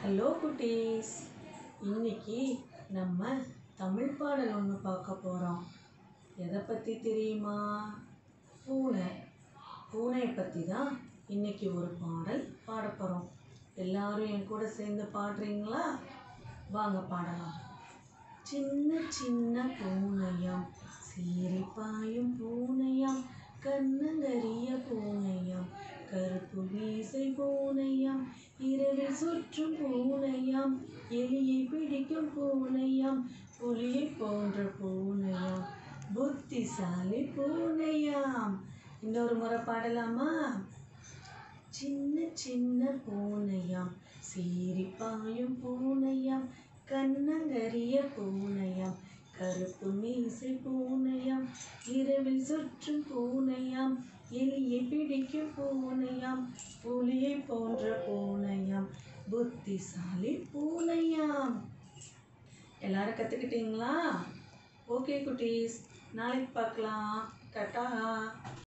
hello குட்டீஸ் இன்னைக்கு நம்ம தமிழ் பாடல் ஒன்று பார்க்க போகிறோம் எதை பற்றி தெரியுமா பூனை பூனையை பற்றி தான் இன்னைக்கு ஒரு பாடல் பாட போகிறோம் எல்லாரும் என் கூட சேர்ந்து பாடுறீங்களா வாங்க பாடலாம் சின்ன சின்ன பூனையாம் சீரிப்பாயும் பூனையாம் கண்ணங்கரிய பூனையாம் கருப்பு மீசை பூனையாம் இரவில் சுற்றும் பூனையாம் எலியை பிடிக்கும் பூனையாம் புலியை போன்ற பூனையாம் புத்திசாலி பூனையாம் இன்னொரு முறை பாடலாமா சின்ன சின்ன பூனையாம் சீரிப்பாயும் பூனையாம் கண்ணங்கரிய பூனையாம் கருப்பு மீசை பூனையாம் இரவில் சுற்றும் பூனையாம் எலியை பிடிக்கும் பூனையாம் புலியை போன்ற பூனையாம் புத்திசாலி பூனையாம் எல்லாரும் கற்றுக்கிட்டீங்களா ஓகே குட்டீஸ் நாளைக்கு பார்க்கலாம் கட்டா